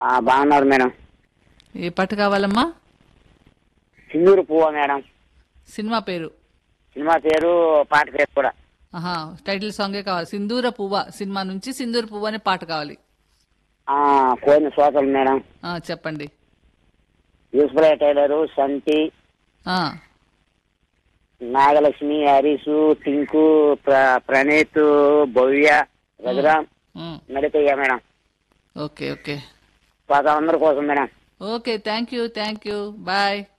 ఆ, బాగున్నారు మేడం ఏ పాట కావాలమ్మా సింధూరు పువ్వ మేడం సినిమా పేరు సినిమా పేరు పాట పేరు కూడా ఆహా టైటిల్ సాంగే కావాలి సింధూర పువ్వ సినిమా నుంచి సింధూర పువ్వ అనే పాట కావాలి ఆ, కోయిన శ్రోతలు మేడం ఆ, చెప్పండి యూసుఫ్రై టైలరు సంటి ఆ, నాగలక్ష్మి హరీషు టింకు ప్ర ప్రణీత్ భవ్య రఘురామ్ ఉమ్, నడిపయ్య మేడం ఓకే ఓకే పాత అందరి కోసం madam okay thank you thank you bye